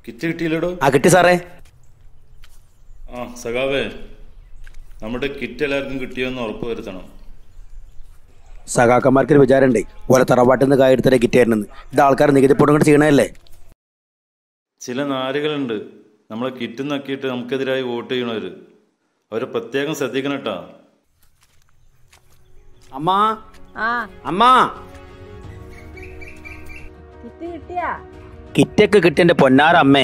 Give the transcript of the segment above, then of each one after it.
kit കിട്ടിയില്ലടോ ആ കിട്ടി സാറേ ആ സഖാവേ നമ്മുടെ കിറ്റ് എല്ലാവർക്കും കിട്ടിയോന്ന് ഉറപ്പ് വരുത്തണം സഖാക്കന്മാർക്ക് ഒരു വിചാരമുണ്ടേ ഓരോ തറവാട്ടിൽ നിന്ന് കായെടുത്തേ കിട്ടിയായിരുന്നു ഇത് ആൾക്കാർ നികുതി പൊടും കൂടെ ചെയ്യണല്ലേ ചില നാരുകളുണ്ട് നമ്മളെ കിറ്റ് നക്കിയിട്ട് നമുക്കെതിരായി വോട്ട് ചെയ്യണവര് അവരെ പ്രത്യേകം ശ്രദ്ധിക്കണം കേട്ടാ അമ്മ ആ അമ്മ കിറ്റ് കിട്ടിയാ കിറ്റൊക്കെ കിട്ടിയ എന്റെ പൊന്നാര അമ്മേ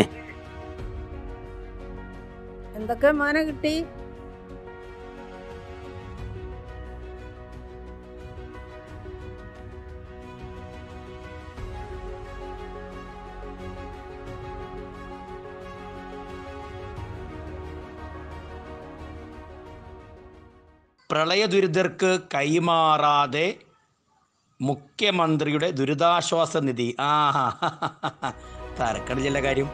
എന്തൊക്കെ മോനെ കിട്ടി പ്രളയദുരിതർക്ക് കൈമാറാതെ മുഖ്യമന്ത്രിയുടെ ദുരിതാശ്വാസ നിധി ആ തരക്കട ചില കാര്യം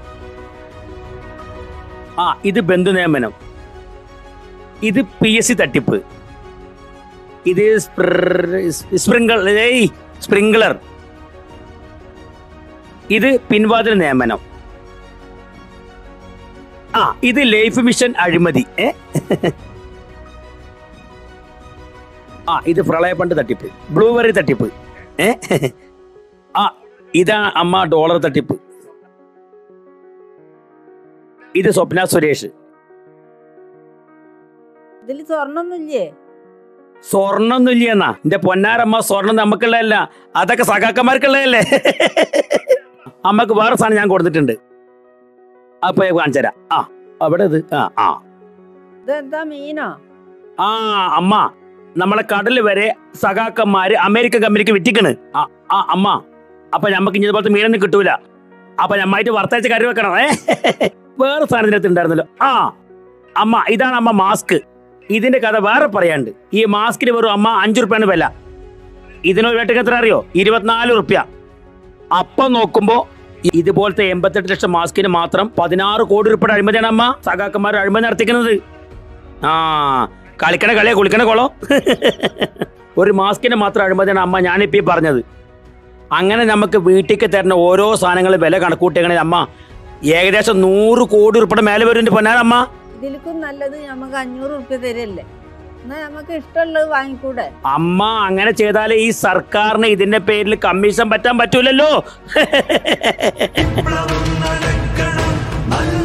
ആ ഇത് ബന്ധു നിയമനം ഇത് പി എസ് സി തട്ടിപ്പ് ഇത് സ്പ്രിങ്കിൾ ഏയ് സ്പ്രിംഗ്ലർ ഇത് പിൻവാതിൽ നിയമനം ആ ഇത് ലൈഫ് മിഷൻ അഴിമതി ഏ ആ ഇത് പ്രളയ ഫണ്ട് തട്ടിപ്പ് ബ്ലൂബെറി തട്ടിപ്പ് ഏ ആ ഇതാ അമ്മ ഡോളർ തട്ടിപ്പ് ഇത് സ്വപ്ന സുരേഷ് ഇതിൽ സ്വർണ്ണൊന്നുമില്ലേ സ്വർണ്ണൊന്നുമില്ല എന്നാ എന്റെ പൊന്നാരമ്മ സ്വർണം നമുക്കുള്ളതല്ല അതൊക്കെ സഖാക്കന്മാർക്കുള്ളതല്ലേ അമ്മക്ക് വേറെ സാധനം ഞാൻ കൊടുത്തിട്ടുണ്ട് അപ്പൊ ഞാൻ കാണിച്ചു തരാം ആ അവിടെ ഇത് ആ ആ ഇതെന്താ മീനോ ആ അമ്മ നമ്മളെ കടൽ വരെ സഖാക്കന്മാര് അമേരിക്ക കമ്പനിക്ക് വിറ്റിക്കണ് ആ ആ അമ്മ അപ്പൊ ഞമ്മക്ക് ഇനി ഇതുപോലത്തെ മീനൊന്നും കിട്ടൂല അപ്പൊ ഞമ്മായിട്ട് വർത്തയച്ച കറി വെക്കണം ഏ വേറെ സാധനത്തിനകത്ത് ഉണ്ടായിരുന്നല്ലോ ആ അമ്മ ഇതാണ് അമ്മ മാസ്ക് ഇതിന്റെ കഥ വേറെ പറയാണ്ട് ഈ മാസ്കിന് വെറും അമ്മ അഞ്ചു റുപ്യാണ് വില ഇതിനൊരു വേട്ടക്ക് എത്ര അറിയോ ഇരുപത്തിനാല് റുപ്യ അപ്പം നോക്കുമ്പോ ഇ- ഇതുപോലത്തെ എൺപത്തെട്ട് ലക്ഷം മാസ്കിന് മാത്രം പതിനാറ് കോടി രൂപയുടെ അഴിമതിയാണ് അമ്മ സഖാക്കന്മാർ അഴിമതി നടത്തിക്കുന്നത് ആ കളിക്കണ കളിയാ കുളിക്കണ കുളോ ഒരു മാസ്കിന് മാത്രം അഴിമതിയാണ് അമ്മ ഞാനിപ്പോ ഈ പറഞ്ഞത് അങ്ങനെ നമുക്ക് വീട്ടിലേക്ക് തരുന്ന ഓരോ സാധനങ്ങളും വില കണക്കൂട്ടിയാണെങ്കിൽ അമ്മ ഏകദേശം നൂറ് കോടി ഉറുപ്പിയുടെ മേലെ വരുന്നുണ്ട് പൊന്നാരമ്മ ഇതിലേക്കും നല്ലത് നമുക്ക് അഞ്ഞൂറ് ഉറുപ്പ്യ തരല്ലേ എന്നാ നമുക്ക് ഇഷ്ടമുള്ളത് വാങ്ങിക്കൂടെ അമ്മ അങ്ങനെ ചെയ്താലേ ഈ സർക്കാരിന് ഇതിന്റെ പേരിൽ കമ്മീഷൻ പറ്റാൻ പറ്റൂലല്ലോ വിപ്ലവം നടക്കണം നല്ല